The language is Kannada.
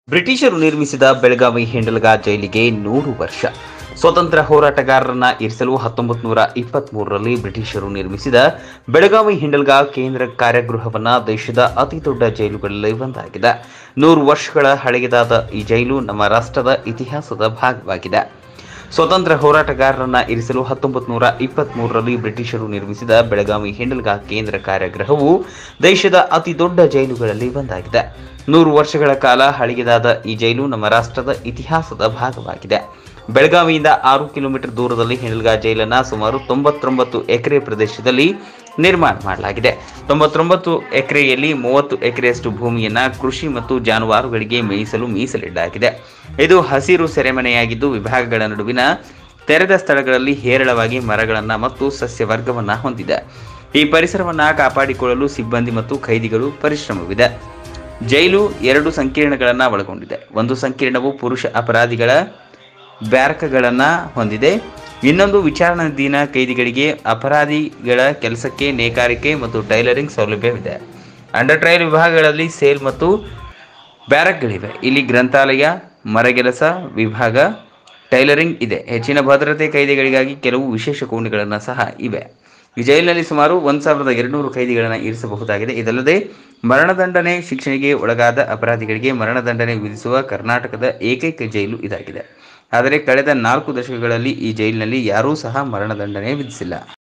ಬ್ರಿಟಿಷರು ನಿರ್ಮಿಸಿದ ಬೆಳಗಾವಿ ಹೆಂಡಲ್ಗ ಜೈಲಿಗೆ ನೂರು ವರ್ಷ ಸ್ವತಂತ್ರ ಹೋರಾಟಗಾರರನ್ನ ಇರಿಸಲು ಹತ್ತೊಂಬತ್ತು ನೂರ ಇಪ್ಪತ್ಮೂರರಲ್ಲಿ ಬ್ರಿಟಿಷರು ನಿರ್ಮಿಸಿದ ಬೆಳಗಾವಿ ಹಿಂಡಲ್ಗ ಕೇಂದ್ರ ಕಾರಾಗೃಹವನ್ನ ದೇಶದ ಅತಿ ದೊಡ್ಡ ಜೈಲುಗಳಲ್ಲಿ ಒಂದಾಗಿದೆ ನೂರು ವರ್ಷಗಳ ಹಳೆಯದಾದ ಈ ಜೈಲು ನಮ್ಮ ರಾಷ್ಟ್ರದ ಇತಿಹಾಸದ ಭಾಗವಾಗಿದೆ ಸ್ವತಂತ್ರ ಹೋರಾಟಗಾರರನ್ನ ಇರಿಸಲು ಹತ್ತೊಂಬತ್ತು ನೂರ ಇಪ್ಪತ್ಮೂರರಲ್ಲಿ ಬ್ರಿಟಿಷರು ನಿರ್ಮಿಸಿದ ಬೆಳಗಾವಿ ಹಿಂಡಲ್ಗ ಕೇಂದ್ರ ಕಾರಾಗೃಹವು ದೇಶದ ಅತಿ ದೊಡ್ಡ ಜೈಲುಗಳಲ್ಲಿ ಒಂದಾಗಿದೆ ನೂರು ವರ್ಷಗಳ ಕಾಲ ಹಳೆಯದಾದ ಈ ಜೈಲು ನಮ್ಮ ರಾಷ್ಟ್ರದ ಇತಿಹಾಸದ ಭಾಗವಾಗಿದೆ ಬೆಳಗಾವಿಯಿಂದ ಆರು ಕಿಲೋಮೀಟರ್ ದೂರದಲ್ಲಿ ಹಿಂಡಲ್ಗ ಜೈಲನ್ನ ಸುಮಾರು ತೊಂಬತ್ತೊಂಬತ್ತು ಎಕರೆ ಪ್ರದೇಶದಲ್ಲಿ ನಿರ್ಮಾಣ ಮಾಡಲಾಗಿದೆ ತೊಂಬತ್ತೊಂಬತ್ತು ಎಕರೆಯಲ್ಲಿ ಮೂವತ್ತು ಎಕರೆಯಷ್ಟು ಭೂಮಿಯನ್ನ ಕೃಷಿ ಮತ್ತು ಜಾನುವಾರುಗಳಿಗೆ ಮೇಯಿಸಲು ಮೀಸಲಿಡಲಾಗಿದೆ ಇದು ಹಸಿರು ಸೆರೆಮನೆಯಾಗಿದ್ದು ವಿಭಾಗಗಳ ನಡುವಿನ ತೆರೆದ ಸ್ಥಳಗಳಲ್ಲಿ ಹೇರಳವಾಗಿ ಮರಗಳನ್ನ ಮತ್ತು ಸಸ್ಯವರ್ಗವನ್ನ ಹೊಂದಿದೆ ಈ ಪರಿಸರವನ್ನ ಕಾಪಾಡಿಕೊಳ್ಳಲು ಸಿಬ್ಬಂದಿ ಮತ್ತು ಖೈದಿಗಳು ಪರಿಶ್ರಮವಿದೆ ಜೈಲು ಎರಡು ಸಂಕೀರ್ಣಗಳನ್ನು ಒಳಗೊಂಡಿದೆ ಒಂದು ಸಂಕೀರ್ಣವು ಪುರುಷ ಅಪರಾಧಿಗಳ ಬ್ಯಾರಕ್ಗಳನ್ನು ಹೊಂದಿದೆ ಇನ್ನೊಂದು ವಿಚಾರಣಾಧೀನ ಕೈದಿಗಳಿಗೆ ಅಪರಾಧಿಗಳ ಕೆಲಸಕ್ಕೆ ನೇಕಾರಿಕೆ ಮತ್ತು ಟೈಲರಿಂಗ್ ಸೌಲಭ್ಯವಿದೆ ಅಂಡರ್ ಟ್ರಯಲ್ ವಿಭಾಗಗಳಲ್ಲಿ ಸೇಲ್ ಮತ್ತು ಬ್ಯಾರಕ್ಗಳಿವೆ ಇಲ್ಲಿ ಗ್ರಂಥಾಲಯ ಮರಗೆಲಸ ವಿಭಾಗ ಟೈಲರಿಂಗ್ ಇದೆ ಹೆಚ್ಚಿನ ಭದ್ರತೆ ಕೈದಿಗಳಿಗಾಗಿ ಕೆಲವು ವಿಶೇಷ ಕೋಣೆಗಳನ್ನು ಸಹ ಇವೆ ಈ ಜೈಲಿನಲ್ಲಿ ಸುಮಾರು ಒಂದು ಸಾವಿರದ ಎರಡುನೂರು ಕೈದಿಗಳನ್ನು ಇರಿಸಬಹುದಾಗಿದೆ ಇದಲ್ಲದೆ ಮರಣದಂಡನೆ ಶಿಕ್ಷಣೆಗೆ ಒಳಗಾದ ಅಪರಾಧಿಗಳಿಗೆ ಮರಣದಂಡನೆ ವಿಧಿಸುವ ಕರ್ನಾಟಕದ ಏಕೈಕ ಜೈಲು ಇದಾಗಿದೆ ಆದರೆ ಕಳೆದ ನಾಲ್ಕು ದಶಕಗಳಲ್ಲಿ ಈ ಜೈಲಿನಲ್ಲಿ ಯಾರೂ ಸಹ ಮರಣದಂಡನೆ ವಿಧಿಸಿಲ್ಲ